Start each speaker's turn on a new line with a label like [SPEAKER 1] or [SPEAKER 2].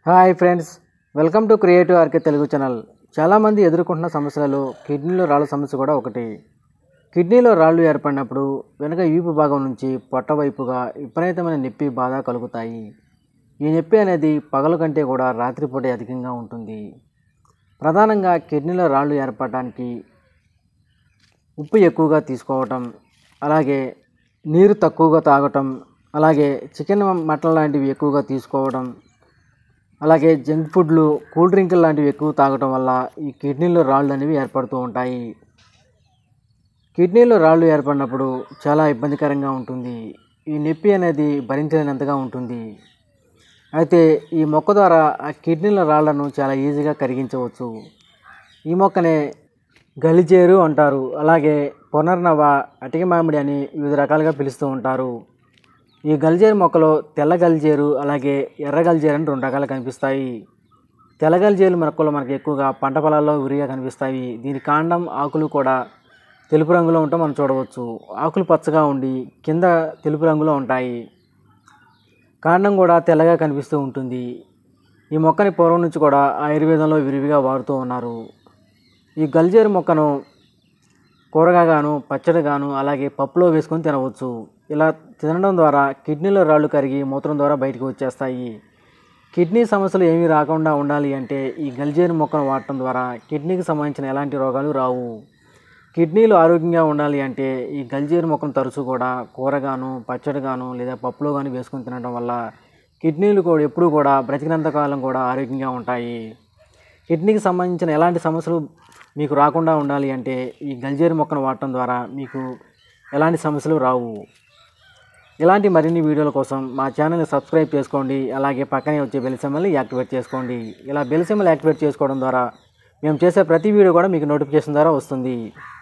[SPEAKER 1] hi friends welcome to creative RK Telugu channel చాలామంది ఎదుర్కొంటున్న సమస్యలలో కిడ్నీలో రాళ్ళ సమస్య కూడా ఒకటి కిడ్నీలో రాళ్ళు ఏర్పడినప్పుడు వెనుక వీపు భాగం నుంచి పొట్ట వైపుగా విపరీతమైన నొప్పి బాధ కలుగుతాయి ఈ నొప్పి అనేది పగలు కంటే కూడా రాత్రిపూట అధికంగా ఉంటుంది ప్రధానంగా కిడ్నీలో రాళ్ళు ఏర్పడడానికి ఉప్పు ఎక్కువగా తీసుకోవటం అలాగే నీరు తక్కువగా తాగటం అలాగే చికెన్ మటన్ లాంటివి ఎక్కువగా తీసుకోవడం అలాగే జంక్ ఫుడ్లు కూల్ డ్రింకులు లాంటివి ఎక్కువ తాగటం వల్ల ఈ కిడ్నీలో రాళ్ళు అనేవి ఏర్పడుతూ ఉంటాయి కిడ్నీలో రాళ్ళు ఏర్పడినప్పుడు చాలా ఇబ్బందికరంగా ఉంటుంది ఈ నొప్పి అనేది భరించలేనంతగా ఉంటుంది అయితే ఈ మొక్క ద్వారా ఆ కిడ్నీల రాళ్లను చాలా ఈజీగా కరిగించవచ్చు ఈ మొక్కనే గలిజేరు అంటారు అలాగే పునర్నవ అటిక మామిడి అని వివిధ రకాలుగా పిలుస్తూ ఉంటారు ఈ గలిజేరు మొక్కలో తెల్ల గలిజేరు అలాగే ఎర్ర గలిజేరు అని రెండు రకాలు కనిపిస్తాయి తెల్ల గలిజేరు మొక్కలు మనకి ఎక్కువగా పంట పొలాల్లో విరిగా కనిపిస్తాయి దీని కాండం ఆకులు కూడా తెలుపు రంగులో ఉంటాం మనం చూడవచ్చు ఆకులు పచ్చగా ఉండి కింద తెలుపు రంగులో ఉంటాయి కాండం కూడా తెల్లగా కనిపిస్తూ ఉంటుంది ఈ మొక్కని పూర్వం నుంచి కూడా ఆయుర్వేదంలో విరివిగా వాడుతూ ఉన్నారు ఈ గల్జేరు మొక్కను కూరగాగాను పచ్చడిగాను అలాగే పప్పులో వేసుకొని తినవచ్చు ఇలా తినడం ద్వారా కిడ్నీలో రాళ్ళు కరిగి మూత్రం ద్వారా బయటకు వచ్చేస్తాయి కిడ్నీ సమస్యలు ఏమీ రాకుండా ఉండాలి అంటే ఈ గల్జేరు మొక్కను వాడటం ద్వారా కిడ్నీకి సంబంధించిన ఎలాంటి రోగాలు రావు కిడ్నీలు ఆరోగ్యంగా ఉండాలి అంటే ఈ గల్జీరు మొక్కను తరచూ కూడా కూరగాను పచ్చడిగాను లేదా పప్పులో కానీ వేసుకొని తినడం వల్ల కిడ్నీలు కూడా ఎప్పుడూ కూడా బ్రతికినంత కాలం కూడా ఆరోగ్యంగా ఉంటాయి కిడ్నీకి సంబంధించిన ఎలాంటి సమస్యలు మీకు రాకుండా ఉండాలి అంటే ఈ గల్జేరు మొక్కను వాడటం ద్వారా మీకు ఎలాంటి సమస్యలు రావు ఇలాంటి మరిన్ని వీడియోల కోసం మా ఛానల్ని సబ్స్క్రైబ్ చేసుకోండి అలాగే పక్కనే వచ్చే బెల్ సింబల్ని యాక్టివేట్ చేసుకోండి ఇలా బెల్ సింబల్ యాక్టివేట్ చేసుకోవడం ద్వారా మేము చేసే ప్రతి వీడియో కూడా మీకు నోటిఫికేషన్ ద్వారా వస్తుంది